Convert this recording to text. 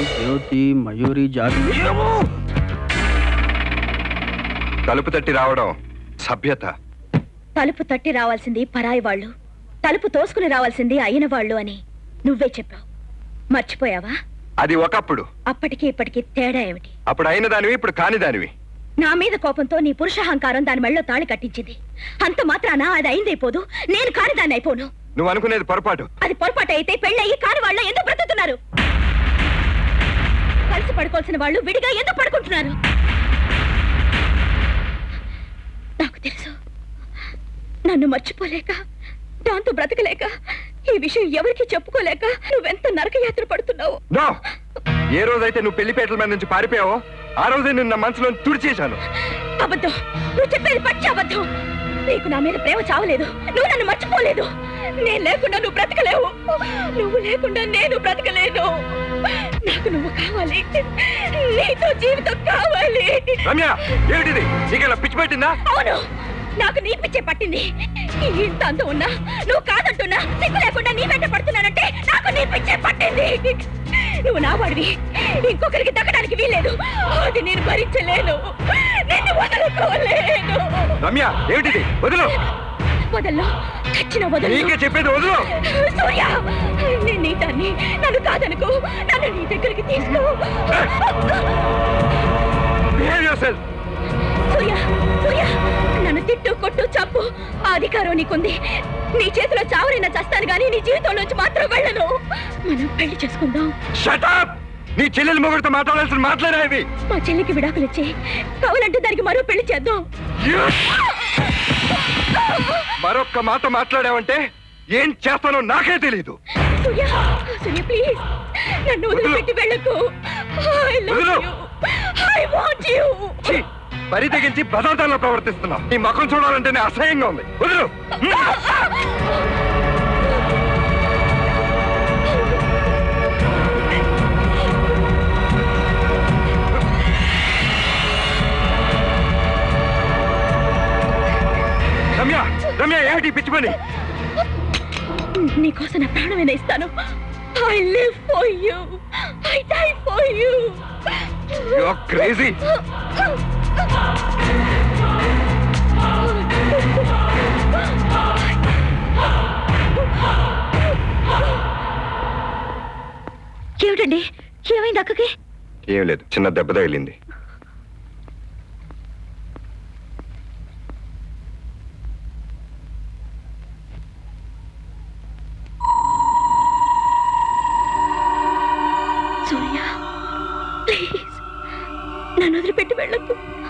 జ్యోతి మయూరి జాతి తలుపు తట్టి రావడం సభ్యత తలుపు తట్టి రావాల్సింది పరాయి వాళ్ళు తలుపు తోసుకుని రావాల్సింది అయిన వాళ్ళు అని నువ్వే చెప్పావు మర్చిపోయావా అది ఒకప్పుడు అప్పటికి ఇప్పటికి తేడా ఏమిటి అప్పుడు అయిన దానివి ఇప్పుడు కాని దానివి నా మీద కోపంతో నీ పురుషాహంకారం దాని మెళ్ళో తాళి కట్టించింది అంత మాత్రాన అది అయిందైపోదు నేను కాని దాన్ని అయిపోను నువ్వు అనుకునేది పొరపాటు అది పొరపాటు అయితే పెళ్ళయి కాని వాళ్ళ ఎందుకు బ్రతుకుతున్నారు కలిసి పడుకోవాల్సిన వాళ్ళు విడిగా ఎందుకు పడుకుంటున్నారు నాకు తెలుసు నన్ను మర్చిపోలేక దాంతో బ్రతకలేక ఈ విషయం ఎవరికి చెప్పుకోలేక నువ్వెంత నరకయాత్ర పడుతున్నావు నో ఏ రోజైతే నువ్వు పెళ్లిపేటల మీద నుంచి పారిపోయావో ఆ రోజే నిన్న మనసులో తుడిచేశాను అబద్ధం నువ్వు చెప్పేది పచ్చి అబద్ధం నీకు నా మీద ప్రేమ చావలేదు నువ్వు నన్ను మర్చిపోలేదు నేను లేకుండా నువ్వు బ్రతకలేవు నువ్వు లేకుండా నేను బ్రతకలేను నాకు నువ్వు కావాలి నీతో జీవితం కావాలి రమ్య ఏమిటిది నీకెలా పిచ్చి పెట్టిందా అవును నాకు నీ పిచ్చే పట్టింది ఈ ఇంత అంత ఉన్నా నువ్వు కాదంటున్నా సిగ్గు లేకుండా నీ వెంట పడుతున్నానంటే నాకు నీ పిచ్చే పట్టింది నువ్వు నా వాడివి ఇంకొకరికి దక్కడానికి వీలేదు అది నేను భరించలేను నిన్ను వదలుకోలేను రమ్య ఏమిటిది వదులు వదల్లో చచ్చిన వదలు నీకే చెప్పేది వదులు సూర్య నేను నీ దాన్ని నన్ను కాదనుకో నన్ను నీ దగ్గరికి తీసుకో behave yourself Surya Surya నన్ను తిట్టు కొట్టు చంపు ఆ అధికారం నీకుంది నీ చేతిలో చావరైనా చస్తాను గానీ నీ జీవితంలోంచి మాత్రం వెళ్ళను మనం పెళ్లి చేసుకుందాం షట్ అప్ నీ చెల్లెలు మొగుడితో మాట్లాడాల్సిన మాట్లాడా ఇవి మా చెల్లికి విడాకులు ఇచ్చి కావాలంటే దానికి మరో పెళ్లి చేద్దాం మరొక్క మాట మాట్లాడావంటే ఏం చేస్తానో నాకే తెలీదు సూర్య సూర్య ప్లీజ్ నన్ను వదిలిపెట్టి వెళ్ళకు ఐ లవ్ వదిలు. యు ఐ వాంట్ యు ఛీ, బరి తెగించి బదార్థంలో ప్రవర్తిస్తున్నావు నీ ముఖం చూడాలంటేనే అసహ్యంగా ఉంది వదులు రమ్య రమ్య ఏమిటి ఈ పిచ్చి పని నీకోసం నా ప్రాణమైనా ఇస్తాను I live for you I die for you you are crazy ఏమిటండి ఏమైంది అక్కకి ఏం లేదు చిన్న దెబ్బ తగిలింది సూర్య ప్లీజ్ నన్ను వదిలిపెట్టి వెళ్ళకు